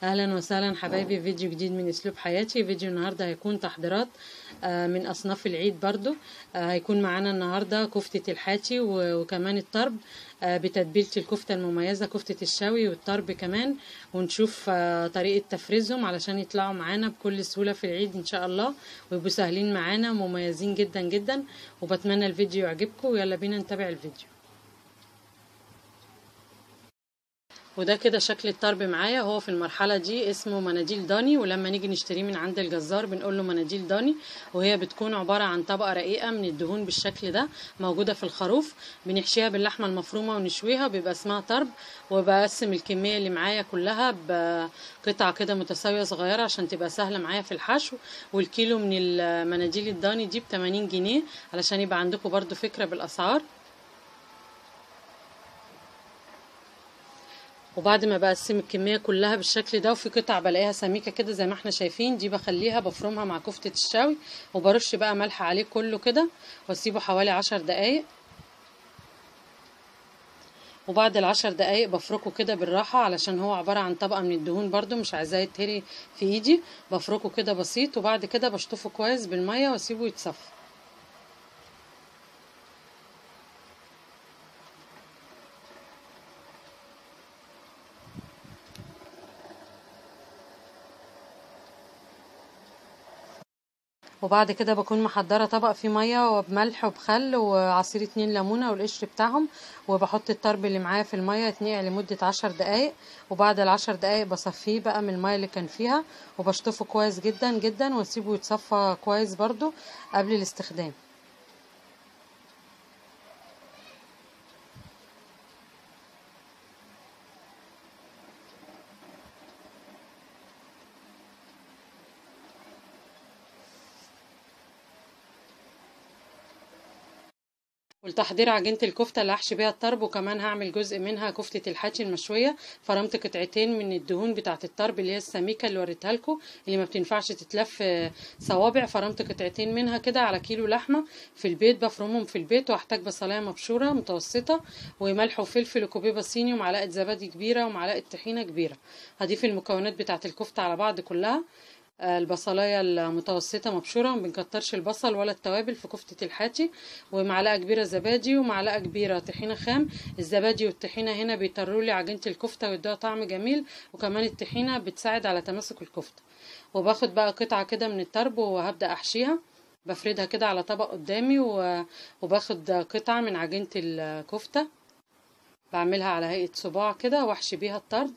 اهلا وسهلا حبايبي في فيديو جديد من اسلوب حياتي فيديو النهارده هيكون تحضيرات آه، من اصناف العيد برضو آه، هيكون معانا النهارده كفتة الحاتي و- وكمان الطرب آه، بتتبيلة الكفتة المميزة كفتة الشوي والطرب كمان ونشوف آه، طريقة تفريزهم علشان يطلعوا معانا بكل سهولة في العيد ان شاء الله ويبقوا سهلين معانا ومميزين جدا جدا وبتمنى الفيديو يعجبكم ويلا بينا نتابع الفيديو وده كده شكل الطرب معايا هو في المرحلة دي اسمه مناديل ضاني ولما نيجي نشتريه من عند الجزار بنقول له مناديل ضاني وهي بتكون عبارة عن طبقة رقيقة من الدهون بالشكل ده موجودة في الخروف بنحشيها باللحمة المفرومة ونشويها وبيبقى اسمها طرب وبقسم الكمية اللي معايا كلها بقطعة كده متساوية صغيرة عشان تبقى سهلة معايا في الحشو والكيلو من المناديل الضاني دي بتمانين جنيه علشان يبقى عندكم برضو فكرة بالأسعار وبعد ما بقسم الكميه كلها بالشكل ده وفي قطع بلاقيها سميكه كده زي ما احنا شايفين دي بخليها بفرمها مع كفته الشوي وبرش بقى ملح عليه كله كده واسيبه حوالي عشر دقايق وبعد العشر دقايق بفركه كده بالراحة علشان هو عبارة عن طبقة من الدهون برضو مش عايزاه يتهري في ايدي بفركه كده بسيط وبعد كده بشطفه كويس بالمية واسيبه يتصفى وبعد كده بكون محضره طبق فيه ميه وبملح وبخل وعصير اتنين ليمونه والقشر بتاعهم وبحط الطرب اللي معايا في الميه يتنقع لمده عشر دقايق وبعد العشر دقايق بصفيه بقى من الميه اللي كان فيها وبشطفه كويس جدا جدا واسيبه يتصفى كويس برضو قبل الاستخدام والتحضير عجينة الكفتة اللي هحشي بيها الطرب وكمان هعمل جزء منها كفتة الحاتي المشوية فرمت قطعتين من الدهون بتاعة الطرب اللي هي السميكة اللي وريتها لكم اللي ما بتنفعش تتلف صوابع فرمت قطعتين منها كده على كيلو لحمة في البيت بفرمهم في البيت وهحتاج بصلاية مبشورة متوسطة وملح وفلفل وكوبيبة صيني ومعلقة زبادي كبيرة ومعلقة طحينة كبيرة هضيف المكونات بتاعة الكفتة على بعض كلها البصلايه المتوسطه مبشوره ما بنكترش البصل ولا التوابل في كفته الحاتي ومعلقه كبيره زبادي ومعلقه كبيره طحينه خام الزبادي والطحينه هنا بيطروا لي عجينه الكفته ويدوها طعم جميل وكمان الطحينه بتساعد على تماسك الكفته وباخد بقى قطعه كده من الطرب وهبدا احشيها بفردها كده على طبق قدامي وباخد قطعه من عجينه الكفته بعملها على هيئه صباع كده واحشي بيها الطرب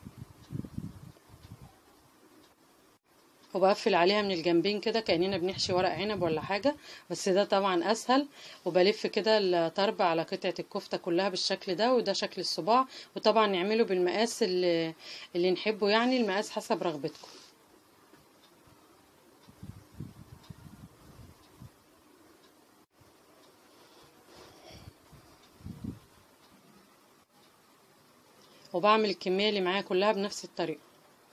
وبقفل عليها من الجنبين كده كأننا بنحشي ورق عنب ولا حاجة بس ده طبعا أسهل وبلف كده الطرب على قطعة الكفتة كلها بالشكل ده وده شكل الصباع وطبعا نعمله بالمقاس اللي, اللي نحبه يعني المقاس حسب رغبتكم وبعمل الكمية اللي معايا كلها بنفس الطريقة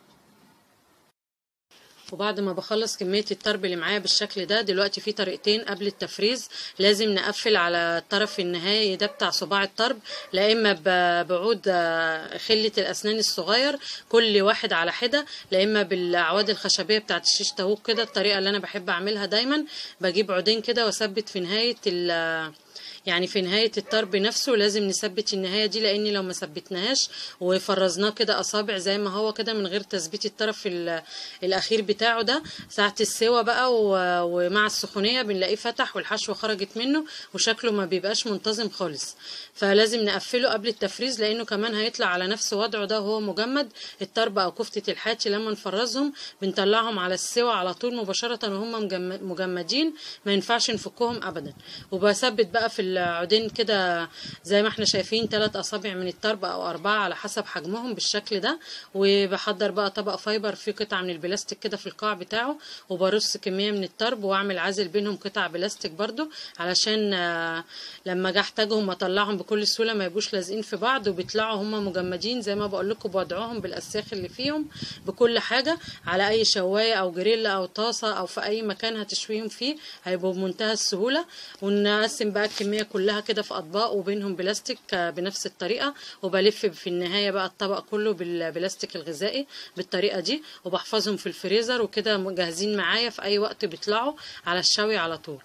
وبعد ما بخلص كمية الطرب اللي معايا بالشكل ده دلوقتي في طريقتين قبل التفريز لازم نقفل على الطرف النهائي ده بتاع صباع الطرب لا اما بعود خلة الاسنان الصغير كل واحد على حدة لا اما بالاعواد الخشبية بتاعت الشيش تاوك كده الطريقة اللي انا بحب اعملها دايما بجيب عودين كده واثبت في نهاية يعني في نهاية الطرب نفسه لازم نثبت النهاية دي لأن لو ما ثبتناهاش وفرزناه كده أصابع زي ما هو كده من غير تثبيت الطرف الأخير بتاعه ده ساعة السوا بقى ومع السخونية بنلاقيه فتح والحشوة خرجت منه وشكله ما بيبقاش منتظم خالص فلازم نقفله قبل التفريز لأنه كمان هيطلع على نفس وضعه ده وهو مجمد الطرب أو كفتة الحاتي لما نفرزهم بنطلعهم على السوا على طول مباشرة وهم مجمدين ما ينفعش نفكهم أبدا وبثبت بقى في العودين كده زي ما احنا شايفين ثلاث اصابع من الطرب او اربعه على حسب حجمهم بالشكل ده وبحضر بقى طبق فايبر فيه قطعه من البلاستيك كده في القاع بتاعه وبرص كميه من الطرب واعمل عازل بينهم قطع بلاستيك برضو علشان لما اجي احتاجهم اطلعهم بكل سهوله ما يبقوش لازقين في بعض وبيطلعوا هم مجمدين زي ما بقول لكم بوضعهم بالاسياخ اللي فيهم بكل حاجه على اي شوايه او جريل او طاسه او في اي مكان هتشويهم فيه هيبقوا بمنتهى السهوله ونقسم بقى الكميه الكميه كلها كده في اطباق وبينهم بلاستيك آه، بنفس الطريقه وبلف في النهايه بقى الطبق كله بالبلاستيك الغذائي بالطريقه دي وبحفظهم في الفريزر وكده جاهزين معايا في اي وقت بيطلعوا على الشوي على طول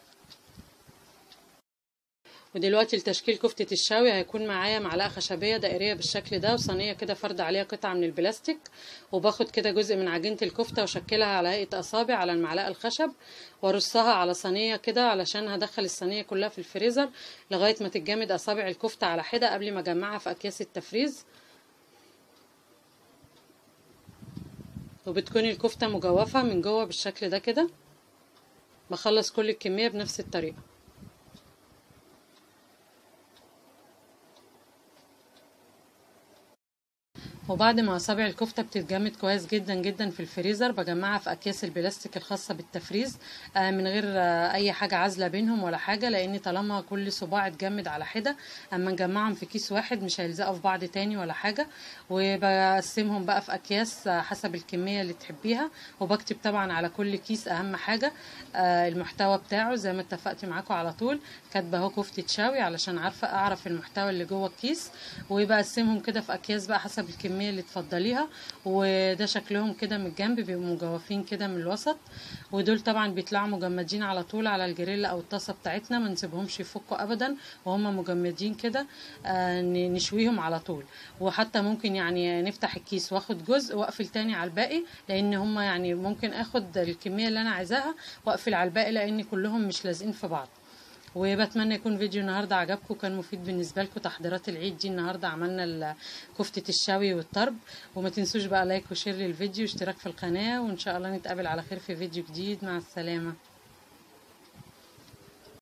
ودلوقتي لتشكيل كفتة الشوي هيكون معايا معلقة خشبية دائرية بالشكل ده وصينية كده فرد عليها قطعة من البلاستيك وباخد كده جزء من عجينة الكفتة واشكلها على هيئة أصابع على المعلقة الخشب وارصها على صينية كده علشان هدخل الصينية كلها في الفريزر لغاية ما تتجمد أصابع الكفتة على حدة قبل ما أجمعها في أكياس التفريز وبتكون الكفتة مجوفة من جوه بالشكل ده كده بخلص كل الكمية بنفس الطريقة وبعد ما اصابع الكفته بتتجمد كويس جدا جدا في الفريزر بجمعها في اكياس البلاستيك الخاصه بالتفريز آه، من غير آه، اي حاجه عازله بينهم ولا حاجه لان طالما كل صباع اتجمد على حده اما نجمعهم في كيس واحد مش هيلزقوا في بعض تاني ولا حاجه وبقسمهم بقى في اكياس آه، حسب الكميه اللي تحبيها وبكتب طبعا على كل كيس اهم حاجه المحتوى بتاعه زي ما اتفقت معاكم على طول كاتبه اهو كفته شاوي علشان عارفه اعرف المحتوى اللي جوه الكيس وبقسمهم كده في اكياس بقى حسب الكميه الكمية اللي تفضليها وده شكلهم كده من الجنب بيبقوا مجوفين كده من الوسط ودول طبعا بيطلعوا مجمدين على طول على الجريل او الطاسة بتاعتنا ما نسيبهمش يفكوا ابدا وهم مجمدين كده آه نشويهم على طول وحتى ممكن يعني نفتح الكيس واخد جزء واقفل تاني على الباقي لان هم يعني ممكن اخد الكمية اللي انا عايزاها واقفل على الباقي لان كلهم مش لازقين في بعض وبتمنى يكون فيديو النهارده عجبكم وكان مفيد بالنسبه لكم تحضيرات العيد دي النهارده عملنا كفته الشوي والطرب وما تنسوش بقى لايك وشير للفيديو واشتراك في القناه وان شاء الله نتقابل على خير في فيديو جديد مع السلامه